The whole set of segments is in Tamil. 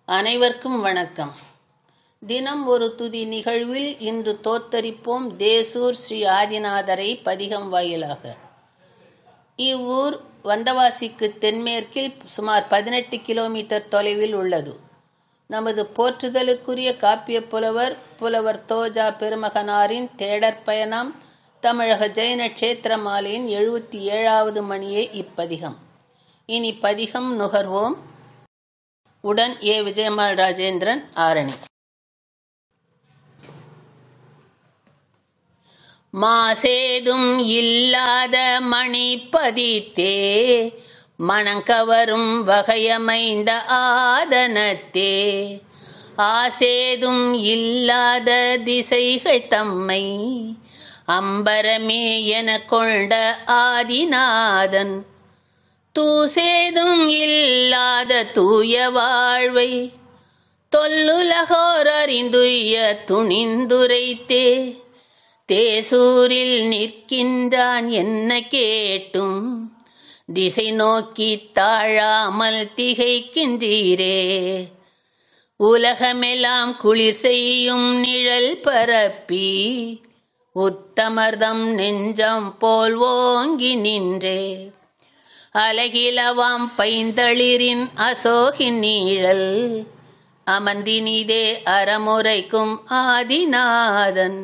அனைவருக்கும் வணக்கம் தினம் ஒரு துதி நிகழ்வில் இன்று தோத்தரிப்போம் தேசூர் ஸ்ரீ ஆதிநாதரை பதிகம் வாயிலாக இவ்வூர் வந்தவாசிக்கு தென்மேற்கில் சுமார் பதினெட்டு கிலோமீட்டர் தொலைவில் உள்ளது நமது போற்றுதலுக்குரிய காப்பிய புலவர் புலவர் தோஜா பெருமகனாரின் தேடற் பயணம் தமிழக ஜெயின க்ஷேத்திர மாலையின் எழுபத்தி ஏழாவது மணியே இப்பதிகம் இனி பதிகம் நுகர்வோம் உடன் ஏ விஜயமால் ராஜேந்திரன் ஆரணி மாசேதும் இல்லாத மணி பதித்தே மணங்கவரும் வகையமைந்த ஆதனத்தே ஆசேதும் இல்லாத திசைகள் தம்மை அம்பரமே என கொண்ட ஆதிநாதன் தூசேதும் இல்லாத தூய வாழ்வை தொல்லுலகோர் அறிந்துய துணிந்துரைத்தே தேசூரில் நிற்கின்றான் என்ன கேட்டும் திசை நோக்கி தாழாமல் திகைக்கின்றீரே உலகமெல்லாம் குளிர் செய்யும் நிழல் பரப்பி உத்தமர்தம் நெஞ்சம் போல் ஓங்கி நின்றே அலகிலவாம் பைந்தளிரின் அசோகின் நீழல் அமர்ந்தினிதே அறமுறைக்கும் ஆதிநாதன்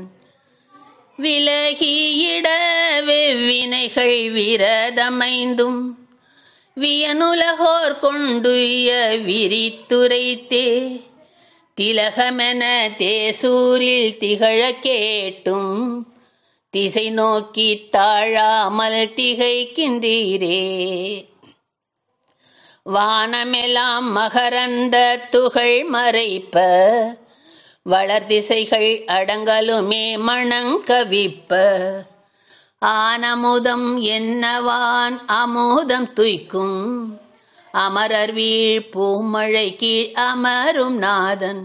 விலகியிட வெவ்வினைகள் விரதமைந்தும் வியனுலகோர் கொண்டுய விரித்துரைத்தே திலகமென தேசூரில் திகழ கேட்டும் திசை நோக்கி தாழாமல் திகைக்கின்றீரே வானமெல்லாம் மகரந்த துகள் மறைப்ப வளர்திசைகள் அடங்கலுமே மணங்கவிப்ப ஆனமுதம் என்னவான் அமுதம் துய்க்கும் அமரர் வீழ் பூமழை கீழ் அமரும் நாதன்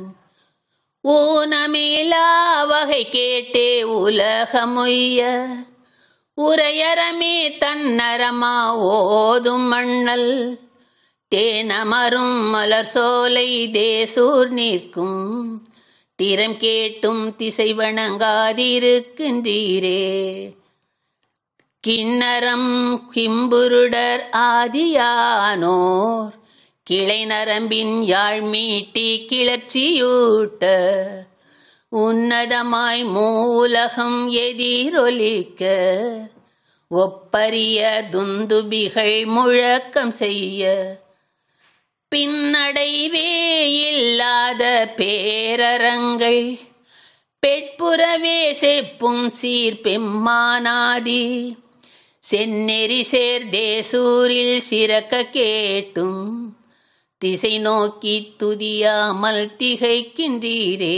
ஊனமேலா வகை கேட்டே உலகமொய்ய உரையரமே தன்னரமா ஓதும் மண்ணல் தேனமரும் மலர் சோலை தேசூர் நிற்கும் திறம் கேட்டும் திசை வணங்காதிருக்கின்றீரே கிண்ணரம் கிம்புருடர் ஆதியானோர் கிளை நரம்பின் யாழ் மீட்டி கிளர்ச்சியூட்ட உன்னதமாய் மூலகம் எதிரொலிக்க ஒப்பரிய துந்துபிகள் முழக்கம் செய்ய பின்னடைவே இல்லாத பேரரங்கள் பெட்புறவே செப்பும் சீர் பெம்மானாதி செந்நெறி சேர் தேசூரில் சிறக்க கேட்டும் திசை நோக்கி துதியாமல் திகைக்கின்றீரே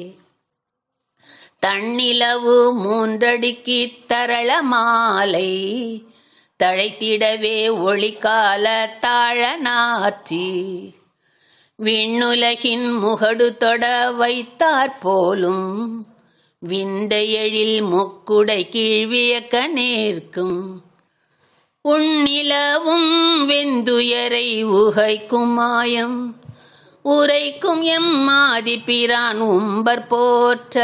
தன்னிலவு மூன்றடிக்கு தரள மாலை தழைத்திடவே ஒளிகால தாழ நாற்றி விண்ணுலகின் முகடு தொட வைத்தாற் போலும் விந்தையெழில் முக்குடை கீழ்வியக்க நேர்க்கும் உன்னிலவும் வெந்துயரை உகைக்கும் மாயம் உரைக்கும் எம்மாதி பிரான் உம்பர் போற்ற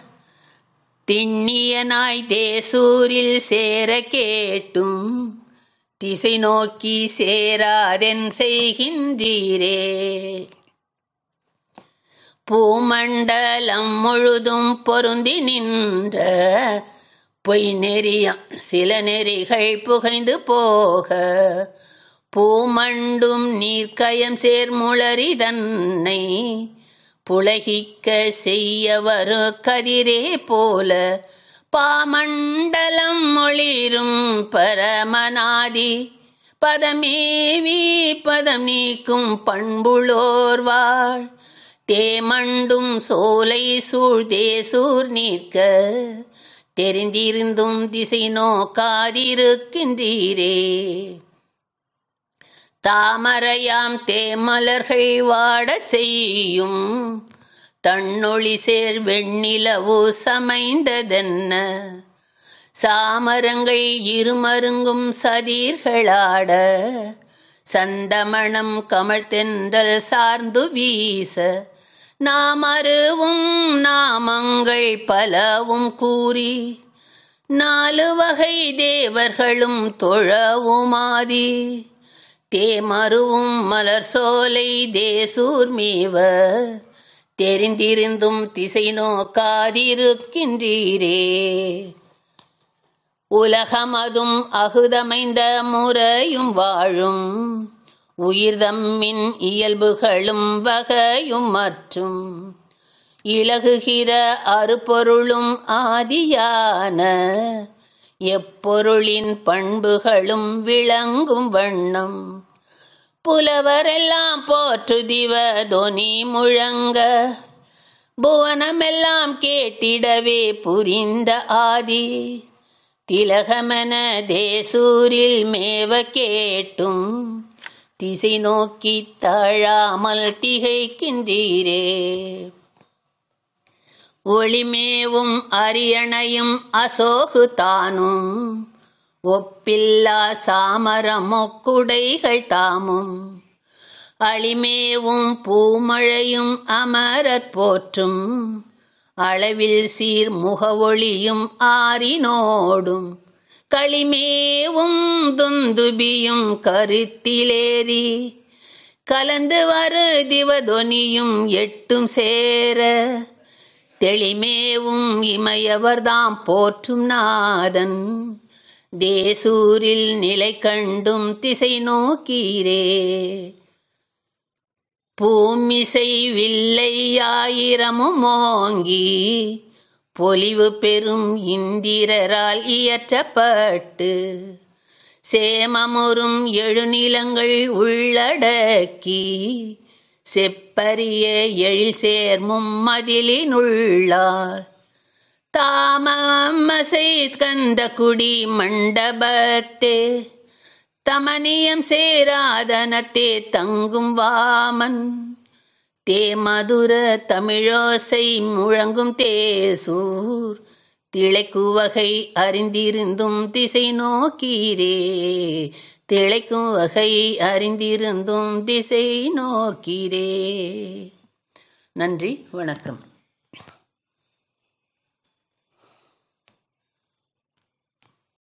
திண்ணியனாய் தேசூரில் சேர கேட்டும் திசை நோக்கி சேராதென் செய்கின்றீரே பூமண்டலம் முழுதும் பொருந்தி நின்ற பொய் நெறியாம் சில நெறிகள் புகைந்து போக பூமண்டும் நீர்க்கயம் சேர்முளரி தன்னை புலகிக்க செய்ய வரு கதிரே போல பாமண்டலம் ஒளிரும் பரமநாதி பதமேவி பதம் நீக்கும் பண்புளோர்வாள் தேமண்டும் சோலை சூழ்தேசூர் நிற்க தெரிந்திருந்தும் திசை நோக்காதிருக்கின்றீரே தாமரையாம் தேமலர்கள் வாட செய்யும் தன்னொளி சேர் வெண்ணிலவு சமைந்ததென்ன சாமரங்கள் இருமருங்கும் சதீர்களாட சந்தமணம் கமழ்த்தென்றல் சார்ந்து வீச நாம் அருவும் நாமங்கள் பலவும் கூறி நாலு வகை தேவர்களும் தொழவுமாதி தேமருவும் மலர் சோலை தேசூர் மீவ தெரிந்திருந்தும் திசை நோக்காதிருக்கின்றீரே உலகமதும் அகுதமைந்த முறையும் வாழும் உயிர்தம்மின் இயல்புகளும் வகையும் மற்றும் இலகுகிற அறுபொருளும் ஆதியான எப்பொருளின் பண்புகளும் விளங்கும் வண்ணம் புலவரெல்லாம் போற்றுதிவ தொனி முழங்க புவனமெல்லாம் கேட்டிடவே புரிந்த ஆதி திலகமென தேசூரில் மேவ கேட்டும் திசை நோக்கி தாழாமல் திகைக்கின்றீரே ஒளிமேவும் அரியணையும் அசோகு தானும் ஒப்பில்லா சாமரமொக்குடைகள் தாமும் அளிமேவும் பூமழையும் அமரற் போற்றும் அளவில் சீர் முகவொளியும் ஆறினோடும் களிமேவும் துந்துபியும் கருத்திலேறி கலந்து வரு திவதொனியும் எட்டும் சேர தெளிமேவும் இமையவர்தாம் போற்றும் நாதன் தேசூரில் நிலை கண்டும் திசை நோக்கீரே பூமிசை வில்லையாயிரமும் ஓங்கி பொலிவு பெறும் இந்திரரால் இயற்றப்பட்டு சேமமுறும் எழுநிலங்கள் உள்ளடக்கி செப்பரிய எழில் சேர்மும் மதிலினுள்ளார் தாமசை கந்த குடி மண்டபத்தே தமனியம் சேராதனத்தே தங்கும் வாமன் தேமதுர தமிழோசை முழங்கும் தேசூர் திளைக்கும் வகை அறிந்திருந்தும் திசை நோக்கீரே திளைக்கும் வகை அறிந்திருந்தும் திசை நோக்கீரே நன்றி வணக்கம்